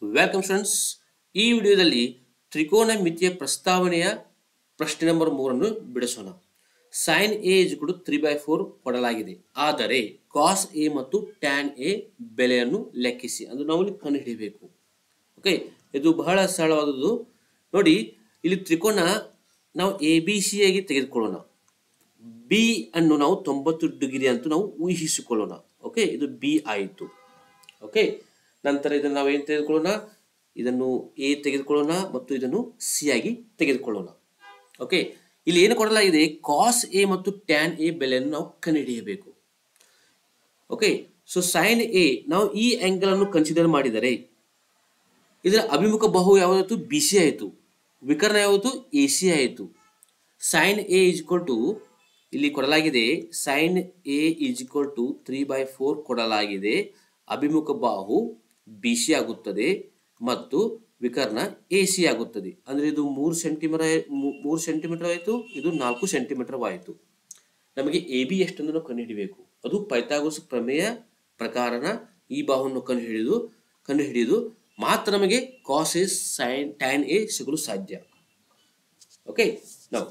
welcome students ಈ ವಿಡಿಯೋದಲ್ಲಿ ತ್ರಿಕೋನ ಮಿತಿಯ ಪ್ರಸ್ತಾವನೆಯ ಪ್ರಶ್ನೆ ನಂಬರ್ ಮೂರನ್ನು ಬಿಡಿಸೋಣ ಸೈನ್ ಎ ಇಜ್ಗಳು ತ್ರೀ ಬೈ ಫೋರ್ ಕೊಡಲಾಗಿದೆ ಆದರೆ ಕಾಸ್ ಎ ಮತ್ತು ಟ್ಯಾನ್ ಎ ಬೆಲೆಯನ್ನು ಲೆಕ್ಕಿಸಿ ಅದು ನಾವು ಇಲ್ಲಿ ಕಂಡುಹಿಡಿಯಬೇಕು ಓಕೆ ಇದು ಬಹಳ ಸರಳವಾದದ್ದು ನೋಡಿ ಇಲ್ಲಿ ತ್ರಿಕೋನ ನಾವು ಎ ಬಿ ಸಿ ಆಗಿ ತೆಗೆದುಕೊಳ್ಳೋಣ ಬಿ ಅನ್ನು ನಾವು ತೊಂಬತ್ತು ಡಿಗ್ರಿ ಅಂತ ನಾವು ಊಹಿಸಿಕೊಳ್ಳೋಣ ಓಕೆ ಇದು ಬಿ ಆಯಿತು ಓಕೆ ನಂತರ ಇದನ್ನು ನಾವು ಏನು ತೆಗೆದುಕೊಳ್ಳೋಣ ಇದನ್ನು ಎ ತೆಗೆದುಕೊಳ್ಳೋಣ ಮತ್ತು ಇದನ್ನು ಸಿ ಆಗಿ ತೆಗೆದುಕೊಳ್ಳೋಣ ಓಕೆ ಇಲ್ಲಿ ಏನು ಕೊಡಲಾಗಿದೆ ಕಾಸ್ ಎ ಮತ್ತು ಟ್ಯಾನ್ ಎ ಬೆಲೆಯನ್ನು ನಾವು ಕಂಡುಹಿಡಿಯಬೇಕು ಓಕೆ ಸೊ ಸೈನ್ ಎ ನಾವು ಈ ಆಂಗಲ್ ಅನ್ನು ಕನ್ಸಿಡರ್ ಮಾಡಿದರೆ ಇದರ ಅಭಿಮುಖ ಬಾಹು ಯಾವುದಾಯ್ತು ಬಿ ಸಿ ಆಯಿತು ವಿಕರ್ಣ ಯಾವುದು ಎ ಸಿ ಆಯಿತು ಸೈನ್ ಎ ಇಸ್ ಟು ಇಲ್ಲಿ ಕೊಡಲಾಗಿದೆ sine A is to three by four ಕೊಡಲಾಗಿದೆ ಅಭಿಮುಖ ಬಾಹು ಬಿ ಸಿ ಆಗುತ್ತದೆ ಮತ್ತು ವಿಕರ್ಣ ಎ ಸಿ ಆಗುತ್ತದೆ ಅಂದ್ರೆ ಇದು ಮೂರು ಸೆಂಟಿಮೀಟರ್ ಮೂರು ಸೆಂಟಿಮೀಟರ್ ಆಯಿತು ಇದು ನಾಲ್ಕು ಸೆಂಟಿಮೀಟರ್ ಆಯಿತು ನಮಗೆ ಎ ಬಿ ಎಷ್ಟನ್ನು ನಾವು ಕಂಡುಹಿಡಿಬೇಕು ಅದು ಪೈಥಾಗೋರಸ್ ಪ್ರಮೇಯ ಪ್ರಕಾರನ ಈ ಬಾಹುವನ್ನು ಕಂಡುಹಿಡಿದು ಕಂಡುಹಿಡಿದು ಮಾತ್ರ ನಮಗೆ cos A sine tan A ಸಿಗಲು ಸಾಧ್ಯ ಓಕೆ ನಾವು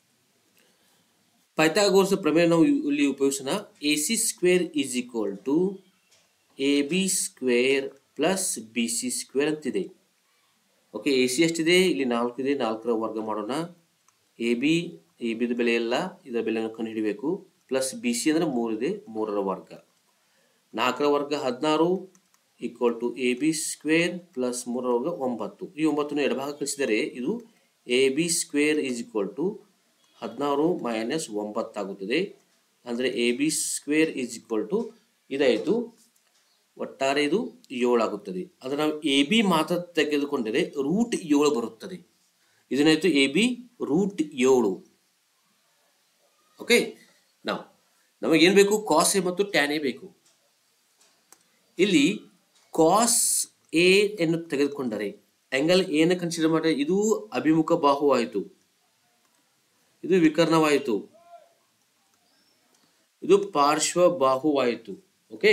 ಪೈಥಾಗೋರಸ್ ಪ್ರಮೇಯ ನಾವು ಇಲ್ಲಿ ಉಪಯೋಗಿಸೋಣ A C square is equal to A B square plus B C square ಅಂತಿದೆ ಓಕೆ ಎ ಸಿ ಎಷ್ಟಿದೆ ಇಲ್ಲಿ ನಾಲ್ಕು ಇದೆ ನಾಲ್ಕರ ವರ್ಗ ಮಾಡೋಣ ಎ ಬಿ ಎ ಬಿದ ಬೆಲೆ ಎಲ್ಲ ಇದರ ಬೆಲೆಯನ್ನು ಕಂಡುಹಿಡಬೇಕು ಪ್ಲಸ್ ಬಿ ಸಿ ಅಂದರೆ ಮೂರಿದೆ ಮೂರರ ವರ್ಗ ನಾಲ್ಕರ ವರ್ಗ ಹದಿನಾರು equal to A B square plus ಮೂರರ ವರ್ಗ ಒಂಬತ್ತು ಈ ಒಂಬತ್ತನ್ನು ಎಡಭಾಗ ಕಳಿಸಿದರೆ ಇದು A B square is equal to ಹದಿನಾರು ಮೈನಸ್ ಒಂಬತ್ತಾಗುತ್ತದೆ ಅಂದರೆ A B square is equal to ಇದಾಯಿತು ಒಟ್ಟಾರೆ ಇದು ಏಳು ಆಗುತ್ತದೆ ಅದು ನಾವು ಎ ಬಿ ಮಾತ್ರ ತೆಗೆದುಕೊಂಡರೆ ರೂಟ್ ಏಳು ಬರುತ್ತದೆ ಇದನ್ನಾಯ್ತು ಎ ಬಿ ರೂಟ್ ಏಳು ಓಕೆ ನಾವು ನಮಗೇನು ಬೇಕು ಕಾಸ್ ಎ ಮತ್ತು ಟ್ಯಾನ್ ಎ ಬೇಕು ಇಲ್ಲಿ ಕಾಸ್ ಎ ಅನ್ನು ತೆಗೆದುಕೊಂಡರೆ ಆಂಗಲ್ ಏನು ಕನ್ಸಿಡರ್ ಮಾಡಿದ್ರೆ ಇದು ಅಭಿಮುಖ ಬಾಹು ಆಯಿತು ಇದು ವಿಕರ್ಣವಾಯಿತು ಇದು ಪಾರ್ಶ್ವ ಬಾಹುವಾಯಿತು ಓಕೆ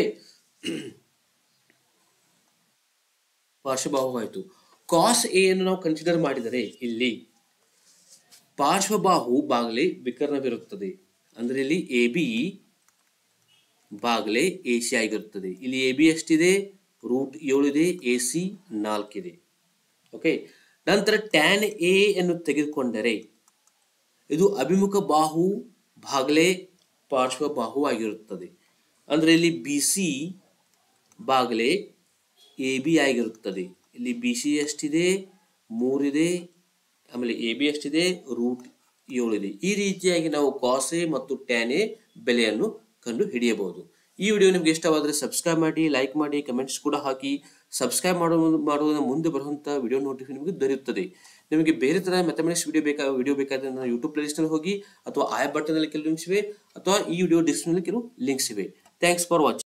ಪಾರ್ಶ್ವಬಾಹುವಾಯಿತು ಕಾಸ್ ಎ ಅನ್ನು ನಾವು ಕನ್ಸಿಡರ್ ಮಾಡಿದರೆ ಇಲ್ಲಿ ಪಾರ್ಶ್ವಬಾಹು ಬಾಗಲೆ ವಿಕರ್ಣವಿರುತ್ತದೆ ಅಂದ್ರೆ ಇಲ್ಲಿ ಎ ಬಿ ಬಾಗಲೆ ಎ ಸಿ ಆಗಿರುತ್ತದೆ ಇಲ್ಲಿ ಎ ಬಿ ಎಷ್ಟಿದೆ ರೂಟ್ ಏಳು ಇದೆ ಎ ಸಿ ನಾಲ್ಕಿದೆ ಓಕೆ ನಂತರ ಟ್ಯಾನ್ ಎ ಅನ್ನು ತೆಗೆದುಕೊಂಡರೆ ಇದು ಅಭಿಮುಖ ಬಾಹು ಬಾಗಲೆ ಪಾರ್ಶ್ವ ಬಾಹು ಆಗಿರುತ್ತದೆ ಅಂದ್ರೆ ಇಲ್ಲಿ ಬಿ ಸಿ ಬಾಗಲೆ ಎ ಬಿ ಆಗಿರುತ್ತದೆ ಇಲ್ಲಿ ಬಿ ಸಿ ಎಷ್ಟಿದೆ ಮೂರಿದೆ ಆಮೇಲೆ ಎ ಬಿ ಎಷ್ಟಿದೆ ರೂಟ್ ಏಳಿದೆ ಈ ರೀತಿಯಾಗಿ ನಾವು ಕಾಸೆ ಮತ್ತು ಟ್ಯಾನೆ ಬೆಲೆಯನ್ನು ಕಂಡು ಹಿಡಿಯಬಹುದು ಈ ವಿಡಿಯೋ ನಿಮ್ಗೆ ಇಷ್ಟವಾದರೆ ಸಬ್ಸ್ಕ್ರೈಬ್ ಮಾಡಿ ಲೈಕ್ ಮಾಡಿ ಕಮೆಂಟ್ಸ್ ಕೂಡ ಹಾಕಿ ಸಬ್ಸ್ಕ್ರೈಬ್ ಮಾಡುವ ಮಾಡುವುದರ ಮುಂದೆ ಬರುವಂಥ ವಿಡಿಯೋ ನೋಟಿಫಿಕೇಶನ್ ನಿಮಗೆ ದೊರೆಯುತ್ತದೆ ನಿಮಗೆ ಬೇರೆ ಥರ ಮ್ಯಾಥಮೆಟಿಕ್ಸ್ ವಿಡಿಯೋ ಬೇಕಾ ವಿಡಿಯೋ ಬೇಕಾದ್ರೆ ನನ್ನ ಯೂಟ್ಯೂಬ್ ಪ್ಲೇಲಿಸ್ಟಲ್ಲಿ ಹೋಗಿ ಅಥವಾ ಆಯ್ ಬಟನಲ್ಲಿ ಕೆಲವು ಲಿಂಕ್ಸ್ ಇವೆ ಅಥವಾ ಈ ವಿಡಿಯೋ ಡಿಸ್ಕ್ರಿಪ್ಷನಲ್ಲಿ ಕೆಲವು ಲಿಂಕ್ಸ್ ಇವೆ ಥ್ಯಾಂಕ್ಸ್ ಫಾರ್ ವಾಚಿಂಗ್